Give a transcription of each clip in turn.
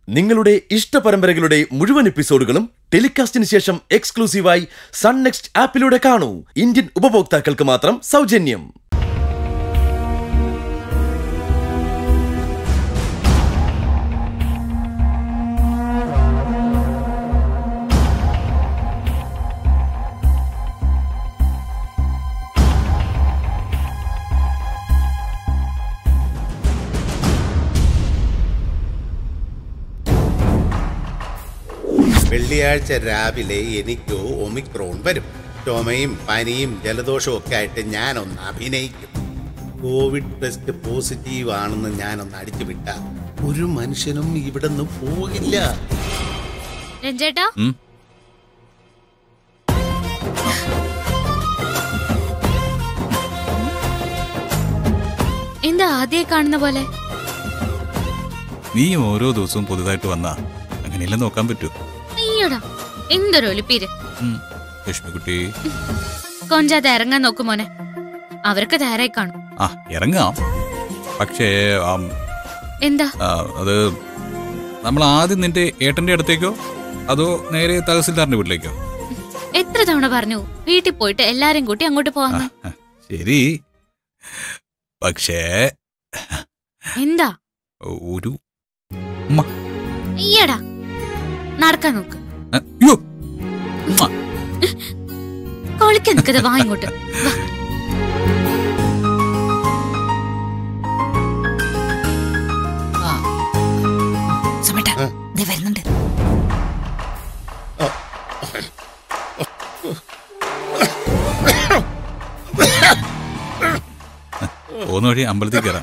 നിങ്ങളുടെ ഇഷ്ട പരമ്പരകളുടെ മുഴുവൻ എപ്പിസോഡുകളും ടെലികാസ്റ്റിന് ശേഷം എക്സ്ക്ലൂസീവായി സൺ നെക്സ്റ്റ് ആപ്പിലൂടെ കാണൂ ഇന്ത്യൻ ഉപഭോക്താക്കൾക്ക് മാത്രം സൗജന്യം വെള്ളിയാഴ്ച രാവിലെ എനിക്ക് ഒമിക്രോൺ വരും ചുമയും പനിയും ജലദോഷവും ഒക്കെ ആയിട്ട് ഞാനൊന്ന് അഭിനയിക്കും കോവിഡ് ടെസ്റ്റ് പോസിറ്റീവ് ആണെന്ന് ഞാനൊന്ന് അടിച്ചു വിട്ട ഒരു മനുഷ്യനും ഇവിടുന്ന് പോകില്ല രഞ്ജേട്ടാ ഉം. എന്താ ആദ്യേ കാണുന്ന പോലെ നീ ഓരോ ദിവസവും പുതുതായിട്ട് വന്നാ അങ്ങനെയല്ലേ നോക്കാൻ പറ്റൂ അയ്യടാ എന്തൊരു ഒലിപ്പീര് ഉം. ലക്ഷ്മിക്കുട്ടി കൊഞ്ചാതെ ഇറങ്ങാൻ നോക്കും മോനെ അവർക്ക് തയ്യാറായി കാണും ആ ഇറങ്ങാം പക്ഷേ ആം, എന്താ ആ, അത് നമ്മൾ ആദ്യം നിന്റെ ഏട്ടന്റെ അടുത്തേക്കോ അതോ നേരെ തഹസിൽദാറിന്റെ വീട്ടിലേക്കോ എത്ര തവണ പറഞ്ഞു വീട്ടിൽ പോയിട്ട് എല്ലാരും കൂട്ടി അങ്ങോട്ട് ആ, പോവാന്ന് ആ, ശരി പക്ഷേ എന്താ ഒരു അയ്യടാ നടക്കാൻ നോക്ക് ആ, അയ്യോ ഉമ്മ. കൊളിക്കാൻ നിൽക്കത് വാ ഇങ്ങോട്ട് വാ. സുമേട്ട ദേ വരുന്നുണ്ട് പോകുന്ന വഴി അമ്പലത്തിൽ കയറാം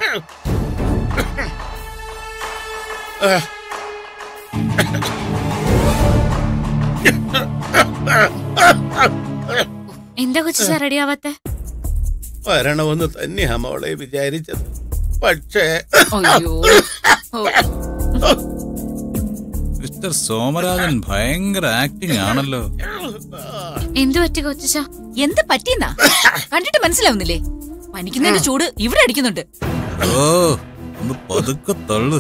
എന്താ കൊച്ചു റെഡി ആവാത്ത വരണമെന്ന് തന്നെയാ മോളെ വിചാരിച്ചത് പക്ഷേ അയ്യോ മിസ്റ്റർ സോമരാജൻ ഭയങ്കര ആക്ടിങ് ആണല്ലോ എന്തു പറ്റി കൊച്ചുച്ച എന്ത് പറ്റിയെന്നാ കണ്ടിട്ട് മനസ്സിലാവുന്നില്ലേ പനിക്കുന്നതിന്റെ ചൂട് ഇവിടെ അടിക്കുന്നുണ്ട് ഓ ഒന്ന് പതുക്കെ തള്ളു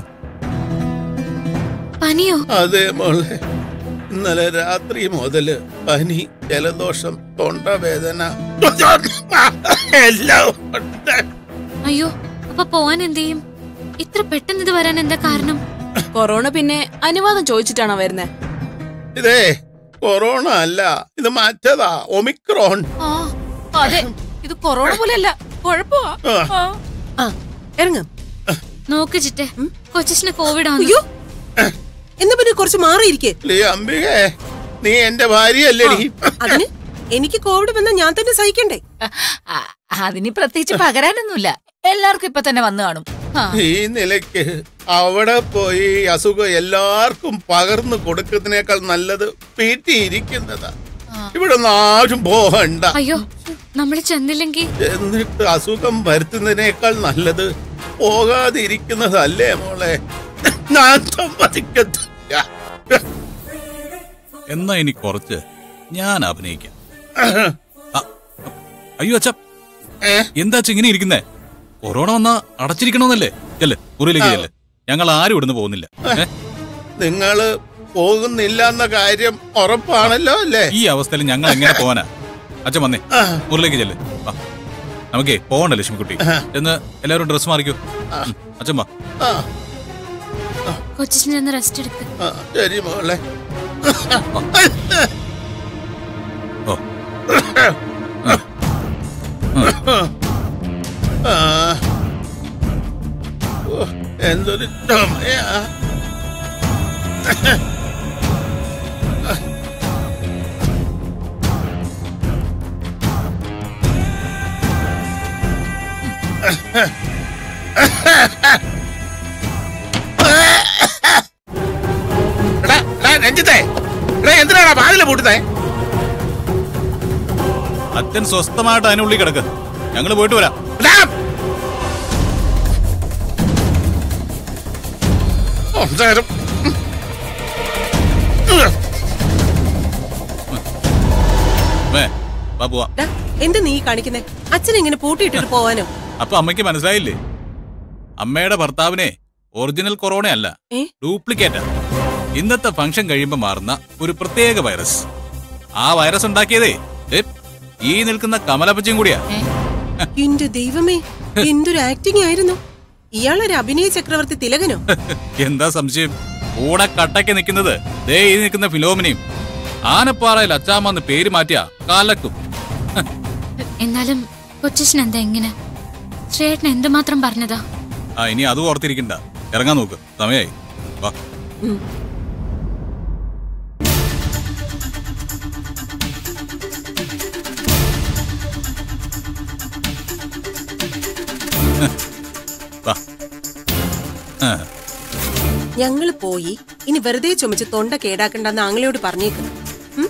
പനിയോ അതെ മോളെ ഇന്നലെ രാത്രി മുതല് പനി ജലദോഷം തൊണ്ടവേദന എല്ലാം ഉണ്ട് അയ്യോ അപ്പൊ പോവാൻ എന്ത് ചെയ്യും ഇത്ര പെട്ടെന്ന് ഇത് വരാൻ എന്താ കാരണം കൊറോണ പിന്നെ അനുവാദം ചോദിച്ചിട്ടാണോ വരുന്നത് ഇതേ കൊറോണ അല്ല ഇത് മറ്റതാ ഒമിക്രോൺ ആ അതെ ഇത് കൊറോണ പോലെയല്ല കുഴപ്പമാ ആ. ആ ഇറങ്ങ് നോക്ക് ചിറ്റെ കൊച്ചിന് കോവിഡ് ആണ് അയ്യോ എന്നാ പിന്നെ കുറച്ച് മാറിയിരിക്കെ ലേ അംബികേ നീ എന്റെ ഭാര്യയല്ലേടി അതിന് എനിക്ക് കോവിഡ് വന്നാൽ ഞാൻ തന്നെ സഹിക്കണ്ടേ ആ, അതിന് പ്രത്യേകിച്ച് പകരാനൊന്നുമില്ല എല്ലാവർക്കും ഇപ്പൊ തന്നെ വന്നു കാണും ആ, ഈ നിലയ്ക്ക് അവിടെ പോയി അസുഖം എല്ലാവർക്കും പകർന്നു കൊടുക്കുന്നതിനേക്കാൾ നല്ലത് വീട്ടിൽ ഇരിക്കുന്നതാ ഇവിടെ ഒന്നും ആരും പോകണ്ട അയ്യോ നമ്മൾ ചെന്നില്ലെങ്കിൽ എന്നിട്ട് അസുഖം വരുത്തുന്നതിനേക്കാൾ നല്ലത് പോകാതിരിക്കുന്നതല്ലേ മോളെ ഞാൻ സമ്മതിക്കത്തില്ല എന്നാ ഇനി കുറച്ച് ഞാൻ അഭിനയിക്കാം ആ, അയ്യോ അച്ഛ ഏ? എന്താ അച്ഛ ഇങ്ങനെ ഇരിക്കുന്നേ കൊറോണ വന്നാ അടച്ചിരിക്കണമെന്നല്ലേ ചെല്ല് മുറിയിലേക്ക് ചെല്ല് ഞങ്ങൾ ആരും ഇവിടുന്ന് പോകുന്നില്ല ഏ? നിങ്ങള് പോകുന്നില്ല എന്ന കാര്യം ഉറപ്പാണല്ലോ അല്ലേ ഈ അവസ്ഥയിൽ ഞങ്ങൾ എങ്ങനെ പോവാനാ അച്ഛൻ വന്നേ മുറിയിലേക്ക് ചെല്ല് വാ നമുക്കേ പോകണ്ട ലക്ഷ്മിക്കുട്ടി എന്ന് എല്ലാവരും ഡ്രസ് മാറിക്കോ ഉം, അച്ഛൻ വാ ആ, കൊച്ചിന് ഒന്ന് റെസ്റ്റ് എടുക്ക് ആ, ശരി മോളെ ഓ ആ. ഓ, എന്തൊരു ചുമയാ എടാ, എടാ, രഞ്ജിത്തേ എടാ എന്തിനാടാ വാതില് പൂട്ടുന്നേ അച്ഛൻ സ്വസ്ഥമായിട്ട് അതിനുള്ളിൽ കിടക്ക് ഞങ്ങൾ പോയിട്ട് വരാം എടാ! ഓ, നേരം. വേ വാ പോവാ ഡാ, എന്താ നീ കാണിക്കുന്നേ അച്ഛൻ ഇങ്ങനെ പൂട്ടിയിട്ടിട്ട് പോവാനോ അപ്പൊ അമ്മയ്ക്ക് മനസ്സിലായില്ലേ അമ്മയുടെ ഭർത്താവിനെ ഒറിജിനൽ കൊറോണ അല്ല ഏ? ഡ്യൂപ്ലിക്കേറ്റാ ഇന്നത്തെ ഫംഗ്ഷൻ കഴിയുമ്പോൾ മാറുന്ന ഒരു പ്രത്യേക വൈറസ് ആ വൈറസ് ഉണ്ടാക്കിയതേ ദേ, ഈ നിൽക്കുന്ന കമലപ്പച്ചയും കൂടിയാ എന്റെ ദൈവമേ എന്തൊരു ആക്ടിംഗ് ആയിരുന്നു ഇയാളൊരു അഭിനയ ചക്രവർത്തി തിലകനോ എന്താ സംശയം കൂടെ കട്ടയ്ക്ക് നിൽക്കുന്നത് ദേ ഈ നിൽക്കുന്ന ഫിലോമിനെയും ആനപ്പാറയിൽ അച്ചാമെന്ന് പേര് മാറ്റിയ കാലക്കും എന്നാലും കൊച്ചച്ഛൻ എന്താ എങ്ങനെ ശ്രേയട്ടൻ എന്തുമാത്രം പറഞ്ഞതാ ആ ഇനി അതും ഓർത്തിരിക്കണ്ട ഇറങ്ങാൻ നോക്ക് സമയായി വാ വാ ആ, ഞങ്ങള് പോയി ഇനി വെറുതെ ചുമച്ച് തൊണ്ട കേടാക്കണ്ടെന്ന് ആങ്ങളയോട് പറഞ്ഞേക്കുന്നു ഉം?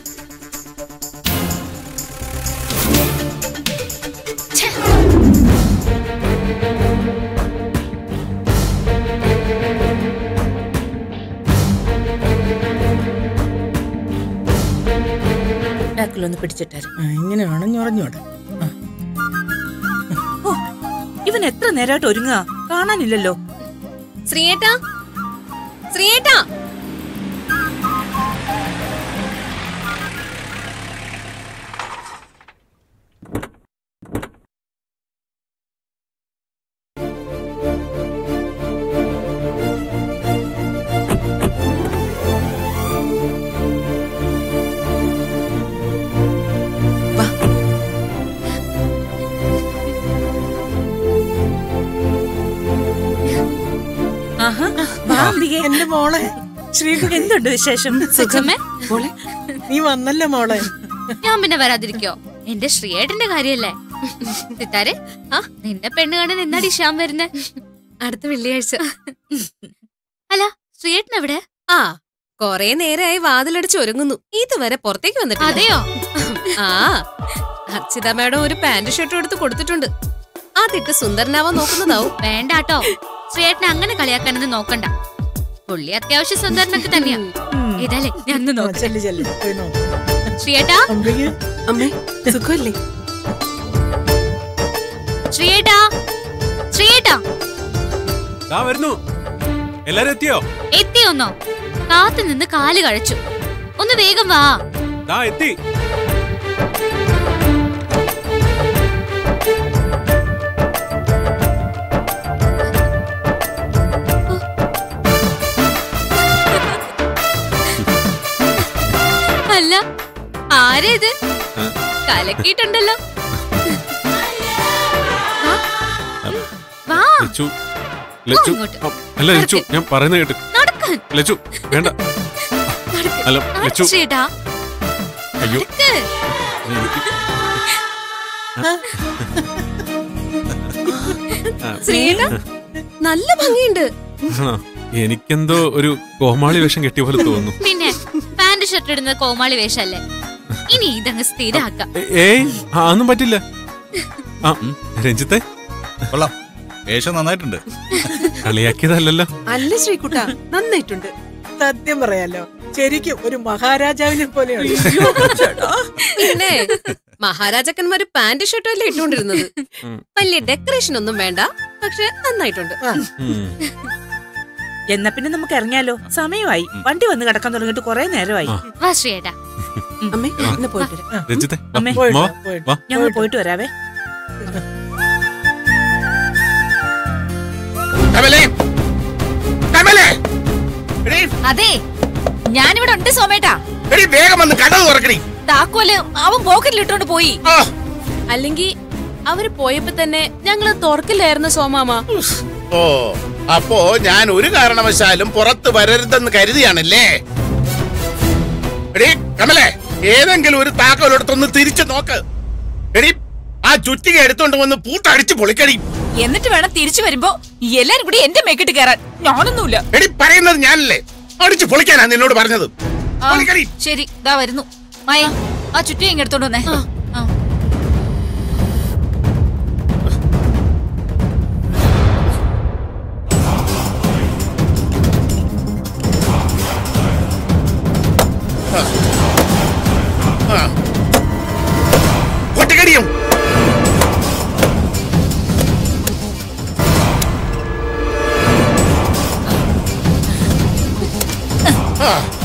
ബാക്കിലൊന്ന് പിടിച്ചിട്ടാரு ആ, ഇങ്ങനെ അണഞ്ഞുറഞ്ഞോടെ ഇവൻ എത്ര നേരമായിട്ട് ഒരുങ്ങുക കാണാനില്ലല്ലോ ശ്രീയേട്ടാ ശ്രീയേട്ടാ ആഹാ വാ അംബികേ. എന്റെ മോളെ ശ്രീകുട്ടി എന്തുണ്ട് വിശേഷം സുഖമേ മോളെ നീ വന്നല്ലോ മോളെ ഞാൻ പിന്നെ വരാതിരിക്കോ എന്റെ ശ്രീയേട്ടന്റെ കാര്യല്ലേ സിത്താരെ ആ നിന്റെ പെണ്ണ് കാണാൻ എന്നാടി ശ്യാം വരുന്നേ അടുത്ത വെള്ളിയാഴ്ച അല്ല ശ്രീയേട്ടൻ എവിടെ ആ കൊറേ നേരമായി വാതിലടിച്ച് ഒരുങ്ങുന്നു ഇതുവരെ പുറത്തേക്ക് വന്നിട്ടില്ല അതെയോ ആ അർച്ചിത മാഡം ഒരു പാന്റ് ഷർട്ടും എടുത്ത് കൊടുത്തിട്ടുണ്ട് അതിട്ട് സുന്ദരനാവാൻ നോക്കുന്നതാവും വേണ്ടാട്ടോ ശ്രീയേട്ടനെ അങ്ങനെ കളിയാക്കാനൊന്നും നോക്കണ്ട പുള്ളി അത്യാവശ്യം സുന്ദരനൊക്കെ തന്നെയാ ഇതല്ലേ ഞാൻ ഒന്ന് ആ, നോക്കട്ടെ ചെല്ല് ചെല്ല് പോയി നോക്ക് ശ്രീയേട്ടാ അമ്പിക അമ്മേ സുഖമല്ലേ ശ്രീയേട്ടാ ശ്രീയേട്ടാ ദാ വരുന്നു എല്ലാരും എത്തിയോ എത്തിയൊന്നോ കാത്തു നിന്ന് കാല് കഴിച്ചു ഒന്ന് വേഗം വാ ദാ എത്തി അല്ല ആരാ ഇത് കലക്കിയിട്ടുണ്ടല്ലോ വാ. വാ ലച്ചു ലച്ചു ഇങ്ങോട്ട്. അ, അല്ല ലച്ചു ഞാൻ പറയുന്നത് കേട്ട് നടക്ക് ലച്ചു വേണ്ട അല്ല ലച്ചു ചേട്ടാ അയ്യോ നടക്ക് എനിക്ക് ശ്രീയേട്ടാ നല്ല ഭംഗിയുണ്ട് ആണോ? എനിക്കെന്തോ ഒരു കോമാളി വേഷം കെട്ടിയ പോലെ തോന്നുന്നു പിന്നെ പാന്റ് ഷർട്ട് ഇടുന്നത് കോമാളി വേഷല്ലേ ഇനി ഇതങ്ങ് സ്ഥിരാക്കാം ഏ- ഏയ് ആ, ഒന്നും പറ്റില്ല ആ രഞ്ജിത്തെ കൊള്ളാം വേഷം നന്നായിട്ടുണ്ട് കളിയാക്കിയതല്ലല്ലോ അല്ല ശ്രീകുട്ട നന്നായിട്ടുണ്ട് സത്യം പറയാലോ ശരിക്കും ഒരു മഹാരാജാവിനെ പോലെയാണ് പിന്നെ മഹാരാജാക്കന്മാര് പാന്റ് ഷർട്ടും അല്ലേ ഇട്ടുകൊണ്ടിരുന്നത് വലിയ ഡെക്കറേഷൻ ഒന്നും വേണ്ട പക്ഷെ നന്നായിട്ടുണ്ട് ഉം. എന്നാ പിന്നെ നമുക്ക് ഇറങ്ങിയാലോ സമയമായി വണ്ടി വന്ന് കിടക്കാൻ തുടങ്ങിയിട്ട് കുറെ നേരമായി ആ. വാ ശ്രീയേട്ടാ അമ്മേ ഇന്ന് പോയിട്ട് വരാം. രഞ്ജിത്തെ വാ, അമ്മേ. പോയിട്ട് വാ, വാ, പോയിട്ട് വാ. ഞങ്ങൾ പോയിട്ട് വരാവേ അതെ ഞാനിവിടെ ഉണ്ട് സോമേട്ടാ എടി വേഗം വന്ന് കടവ് തുറക്കടി താക്കോല് അവൻ പോക്കറ്റിൽ ഇട്ടോണ്ട് പോയി അല്ലെങ്കിൽ അവര് പോയപ്പോ തന്നെ ഞങ്ങള് തുറക്കില്ലായിരുന്നു സോമാമ ഓ അപ്പോ ഞാൻ ഒരു കാരണവശാലും പുറത്ത് വരരുതെന്ന് കരുതിയാണല്ലേ എടി കമലേ ഏതെങ്കിലും ഒരു താക്കോലെടുത്തൊന്ന് തിരിച്ചു നോക്ക് എടി ആ ചുറ്റിക എടുത്തോണ്ട് വന്ന് പൂട്ടടിച്ച് പൊളിക്കടി എന്നിട്ട് വേണം തിരിച്ചു വരുമ്പോ എല്ലാരും കൂടി എന്റെ മേക്കിട്ട് കയറാൻ ഞാനൊന്നുമില്ല എടി പറയുന്നത് ഞാനല്ലേ അടിച്ച് പൊളിക്കാനാ നിന്നോട് പറഞ്ഞത് പൊളിക്കടി ശരി ദാ വരുന്നു മായ ആ ചുറ്റി ഇങ്ങെടുത്തോണ്ട് വന്നേ പൊട്ടിക്കടിയും ആ